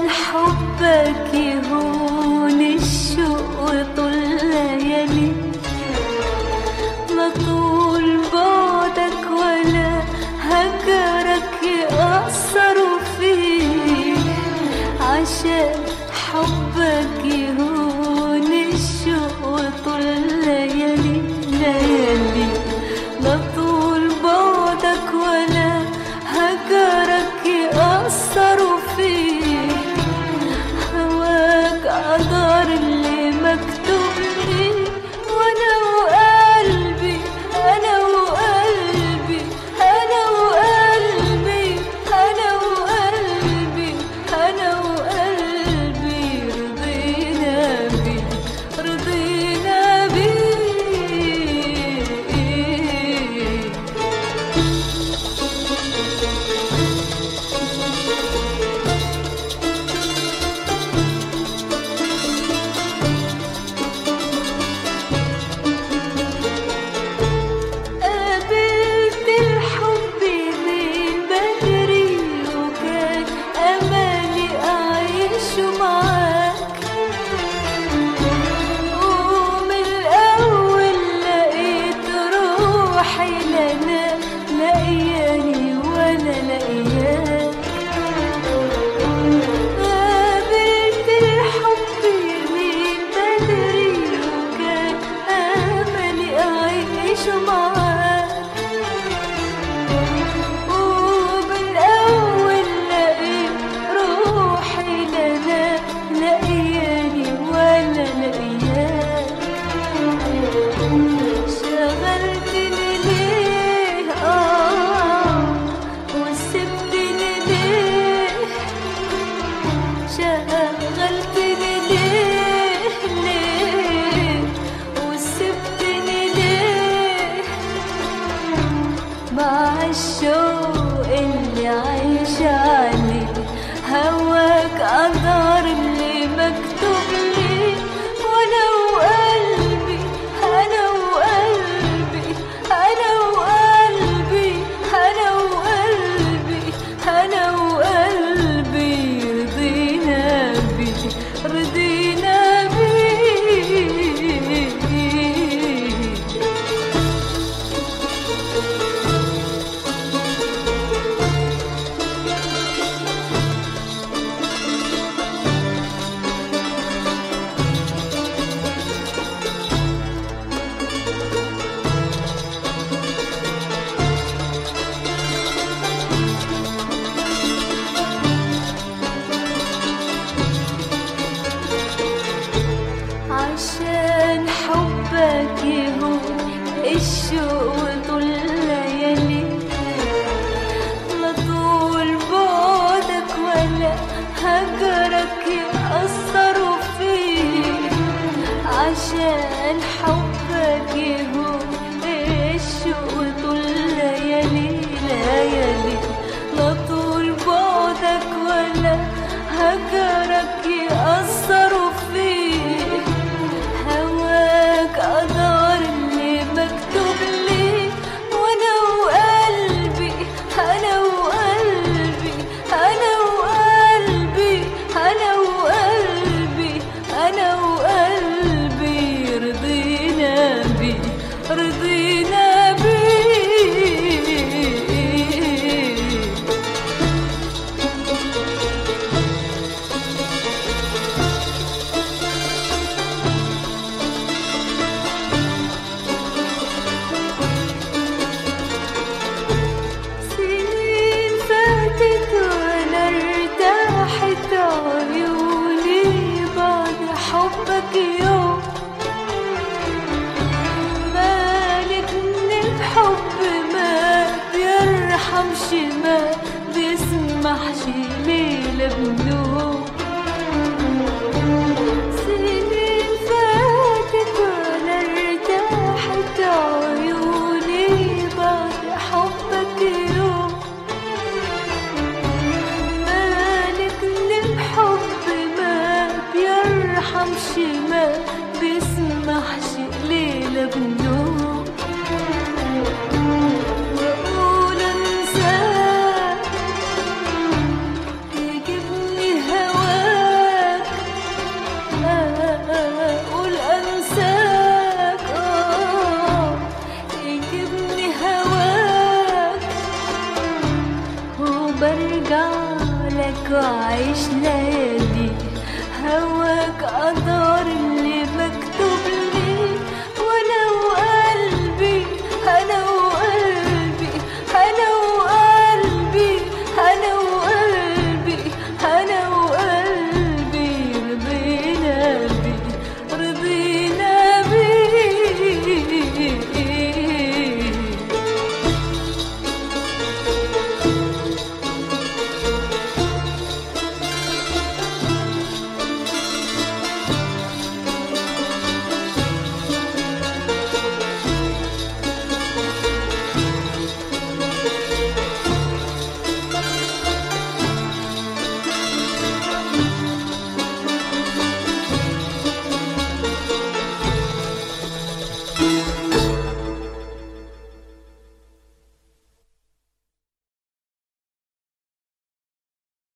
عشان حبك يهون الشوق وطول ليالي لا طول بعدك ولا هجرك يأثر فيه عشان حبك يهون الشوق وطول ليالي ليالي لا طول بعدك ولا هجرك يأثر فيه هواك قدر اللي مكتوب لي وانا وقلبي انا وقلبي انا وقلبي انا وقلبي انا وقلبي رضينا بيه رضينا بيه قابلت الحب من بدري وكان أملي أعيش معاك ومن الأول لقيت روحي لنا لاقياني ولا لاقياك قابلت الحب من بدري وكان أملي أعيش معاك وبالأول لقيت روحي لنا لاقياني ولا لاقياك شغلتني ليه آه وسبتني ليه شغلتني ليه ليه وسبتني ليه مع الشوق اللي عايش عليه هواك قدر اللي مكتوب لي وانا وقلبي انا وقلبي انا وقلبي انا وقلبي انا وقلبي رضينا بيه رضينا بيه عشان حبك يهون الشوق وطول ليالي لا طول بعدك ولا هجرك يأثر فيه عشان حبك يهون الشوق وطول ليالي ليالي لا طول بعدك ولا هجرك يأثر